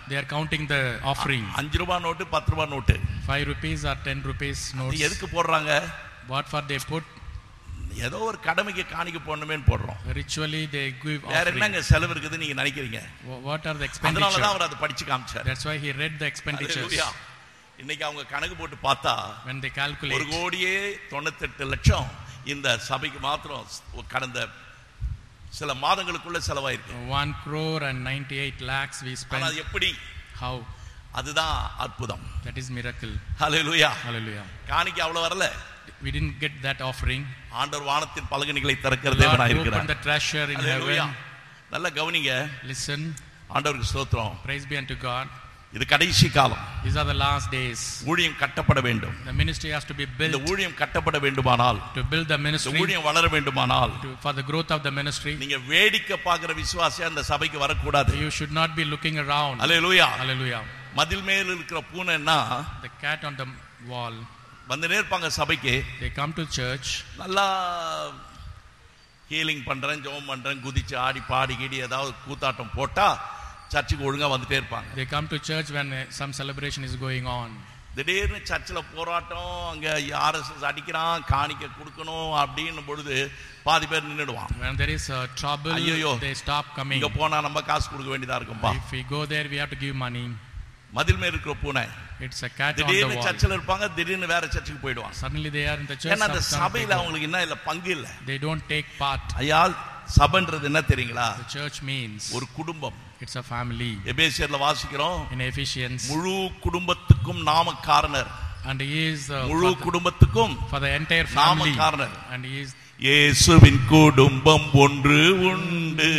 They are counting the offering. அஞ்சு ரூபாய் நோட்டு பத்து ரூபாய் நோட்டு 5 rupees or 10 rupees இது notes. எதுக்கு போடுறாங்க What for they put? ஏதோ ஒரு கடமைக்கு காணிக்க போடணுமேன்னு போடுறோம் Ritually they give வேற offering. என்னங்க செலவு இருக்குது நீங்க நினைக்கிறீங்க Wha- What are the அதனாலதான் expenditure? அவர் அதை படிச்சு காமிச்சார் That's why he read the expenditures. Hallelujah. இன்னைக்கு அவங்க கணக்கு போட்டு பார்த்தா When they ஒரு calculate, கோடியே தொண்ணூத்தெட்டு லட்சம் இந்த சபைக்கு மாத்திரம் ஸ்- கடந்த சில மாதங்களுக்குள்ள செலவாயிருக்கு 1 crore and 98 lakhs we ஆனா spent. அது எப்படி How? அதுதான் அற்புதம் That is miracle. Hallelujah Hallelujah. காணிக்க அவ்வளவு வரல We didn't get that offering. ஆண்டவர் வானத்தின் பலகணிகளை திறக்கிற Lord தேவனா opened இருக்கிறார் the treasure in hallelujah heaven. நல்ல கவனிங்க Listen, ஆண்டவருக்கு ஸ்தோத்திரம் praise be unto God. இது கடைசி காலம் These are the last days. ஊழியம் கட்டப்பட வேண்டும் The ministry has to be இந்த built. ஊழியம் கட்டப்பட வேண்டுமானால் To build the இந்த ministry, ஊழியம் வளர வேண்டுமானால் to, for the growth of the ministry, நீங்க வேடிக்கை பார்க்கிற விசுவாசியா அந்த சபைக்கு வரக்கூடாது you should not be looking around. Hallelujah Hallelujah. மதில் மேல் இருக்கிற பூனைன்னா The cat on the wall. வந்துனே இருப்பாங்க சபைக்கு They come to church. நல்லா ஹீலிங் பண்றேன் ஜெபம் பண்றேன் குதிச்சு ஆடி பாடி கீடி ஏதாவது கூத்தாட்டம் போட்டா சர்ச்சுக்கு ஒழுங்கா வந்துட்டே இருப்பாங்க They come to church when uh, some celebration is going on. திடீர்னு சர்ச்சில் போராட்டம் அங்க ஆர்எஸ்எஸ் அடிக்கிறான் காணிக்க கொடுக்கணும் அப்படின்னு பொழுது பாதி பேர் நின்றுடுவான் When there is uh, trouble, ஐயையோ. they stop coming. இங்க போனா நம்ம காசு கொடுக்க வேண்டியதா இருக்கும்பா If we go there, we have to give money. மதில் மேல் இருக்கிற பூனை It's a cat on the திடீர்னு wall. சர்ச்சில் இருப்பாங்க திடீர்னு வேற சர்ச்சுக்கு போயிடுவாங்க Suddenly they are in the church. ஏன்னா அந்த some- some சபையில people- அவங்களுக்கு என்ன இல்ல பங்கு இல்ல They don't take part. ஐயா சபைன்றது என்ன தெரியுங்களா The church means ஒரு குடும்பம் it's a family. எபேசியர்ல வாசிக்கிறோம் In Ephesians, முழு குடும்பத்துக்கும் நாம காரணர் and he is uh, முழு for, the, குடும்பத்துக்கும் for the entire நாம family, காரணர் and he is இயேசுவின் குடும்பம் ஒன்று உண்டு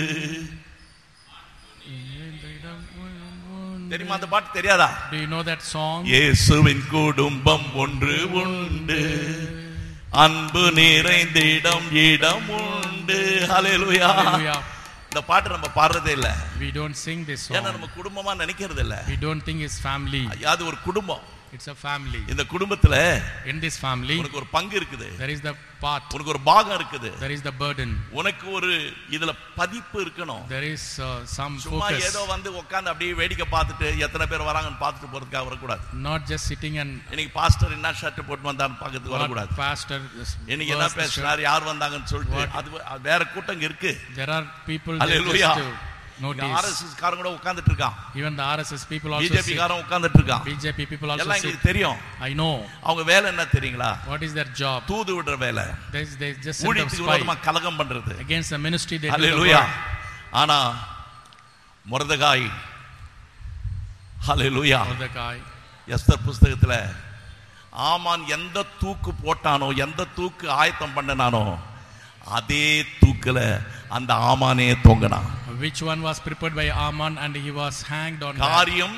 தெரியுமா அந்த பாட்டு தெரியாதா Do you know that song? இயேசுவின் குடும்பம் ஒன்று உண்டு அன்பு நிறைந்திடம் இடம் உண்டு ஹalleluya Hallelujah. இந்த பாட்டு நம்ம பாடுறதே இல்ல We don't sing this ஏன்னா song. நம்ம குடும்பமா நினைக்கிறது இல்ல We don't think it's family. ஐயா, அது ஒரு குடும்பம் It's a family. இந்த குடும்பத்துல In this family, உனக்கு ஒரு பங்கு இருக்குது there is the part, உனக்கு ஒரு பாகம் இருக்குது there is the burden, உனக்கு ஒரு இதுல பதிப்பு இருக்கணும் there is uh, some சும்மா focus. ஏதோ வந்து உட்கார்ந்து அப்படியே வேடிக்கை பார்த்துட்டு எத்தனை பேர் வராங்கன்னு பார்த்துட்டு போறதுக்காக வரக்கூடாது Not just sitting and இன்னைக்கு பாஸ்டர் என்ன ஷர்ட் போட்டு வந்தான்னு பார்க்கறதுக்கு what வரக்கூடாது pastor is- இன்னைக்கு என்ன was the church. பேசினார் யார் வந்தாங்கன்னு சொல்லிட்டு அது அது வேற கூட்டம் இங்க இருக்கு There are people that Hallelujah. just to notice. RSS காரங்க கூட உட்கார்ந்துட்டு இருக்கான் Even the RSS people also BJP sit. காரன் உட்கார்ந்துட்டு இருக்கான் BJP people also எல்லாம் sit. எங்களுக்கு தெரியும் I know. அவங்க வேலை என்ன தெரியுங்களா What is their job? தூது விடுற வேலை They, they just send a ஊழியத்துக்கு spy விரோதமா கலகம் பண்றது against the ministry. They do the hallelujah work. ஆனா முரதகாய் ஹalleluya Mordecai. எஸ்தர் புஸ்தகத்துல ஆமான் எந்த தூக்கு போட்டானோ எந்த தூக்கு ஆயத்தம் பண்ணனானோ அதே தூக்குல அந்த ஆமானே தொங்கினான் Which one was prepared by Aman and he was hanged on that. காரியம்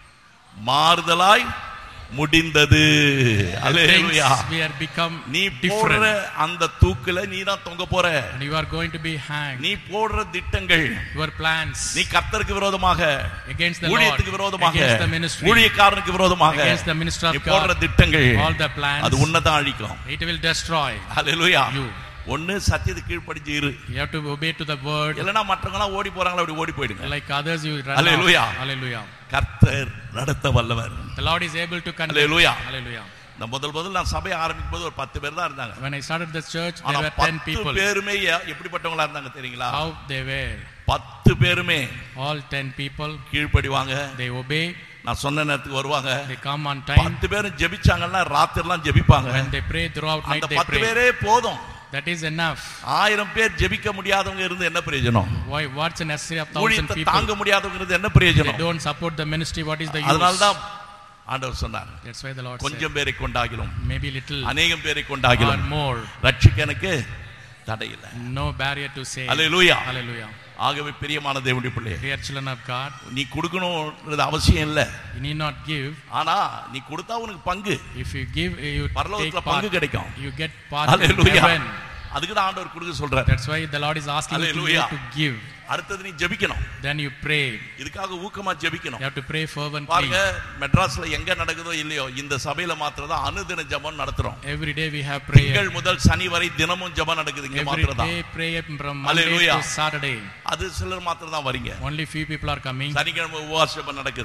மாறுதலாய் முடிந்தது Things hallelujah we are become நீ போடுற different. அந்த தூக்குல நீ தான் தொங்க போற And you are going to be hanged. நீ போடுற திட்டங்கள் Your plans நீ கர்த்தருக்கு விரோதமாக against the Lord, ஊழியத்துக்கு விரோதமாக against the ministry, ஊழியக்காரனுக்கு விரோதமாக against the minister நீ of போடுற God, திட்டங்கள் all the plans, அது உன்னதான் அழிக்கும் it will destroy. Hallelujah You. ஒண்ணு சத்தியத்துக்கு கீழ்ப்படிஞ்சு இரு You have to obey to the word. இல்லைன்னா மற்றவங்க எல்லாம் ஓடி போறாங்களா அப்படி ஓடி போயிடுங்க Like others, you run Hallelujah. out. Hallelujah. கர்த்தர் நடத்த வல்லவர் The Lord is able to conduct. Hallelujah. Hallelujah. இந்த முதல் முதல் நான் சபையை ஆரம்பிக்கும் போது ஒரு பத்து பேர் தான் இருந்தாங்க When I started this church, there ஆனா were 10 பத்து people. பேருமே எ- எப்படிப்பட்டவங்களா இருந்தாங்க தெரியுங்களா How they were. பத்து பேருமே All 10 people, கீழ்ப்படிவாங்க they obey, நான் சொன்ன நேரத்துக்கு வருவாங்க they come on time. பத்து பேரும் ஜெபிச்சாங்கன்னா ராத்திரிலாம் ஜெபிப்பாங்க When they pray throughout night, அந்த they பத்து pray. பேரே போதும் That is enough. ஆயிரம் பேர் ஜெபிக்க முடியாதவங்க இருந்து என்ன பிரயோஜனம் Why? What's the necessity of thousand ஊழியத்தை people? தாங்க முடியாதவங்க இருந்து என்ன They பிரயோஜனம் don't support the ministry. What is the use? அதனால்தான் ஆண்டவர் சொன்னார் That's why the Lord said, கொஞ்சம் பேரை கொண்டாகிலும் maybe little அநேகம் பேரை or கொண்டாகிலும் more. ரட்சிக்க எனக்கு தடையில்லை No barrier to say. Hallelujah Hallelujah. ஆகவே பிரியமான தேவனுடைய பிள்ளையே Dear children of God, நீ கொடுக்கணும்ன்றது அவசியம் இல்ல you need not give. ஆனா நீ கொடுத்தா உனக்கு பங்கு If you give, you take பரலோகத்துல part. பங்கு கிடைக்கும் You get part in hallelujah heaven. அதுக்கு தான் ஆண்டவர் கொடுக்க சொல்றாரு That's why the Lord is asking you to, Hallelujah. to give. அடுத்தது நீ ஜெபிக்கணும் Then you pray. இதுக்காக ஊக்கமா ஜெபிக்கணும் You have to pray fervently. பாருங்க மெட்ராஸ்ல எங்க நடக்குதோ இல்லையோ இந்த சபையில மாத்திரம் தான் அனுதின ஜெபம் நடத்துறோம் Every day we have prayer. திங்கள் முதல் சனி வரை தினமும் ஜெபம் நடக்குது இங்க Every மாத்திரம் தான் day prayer from Monday Hallelujah. to Saturday. அது சிலர் மாத்திரம் தான் வரீங்க Only few people are coming. சனிக்கிழமை உபவாச ஜெபம் நடக்குது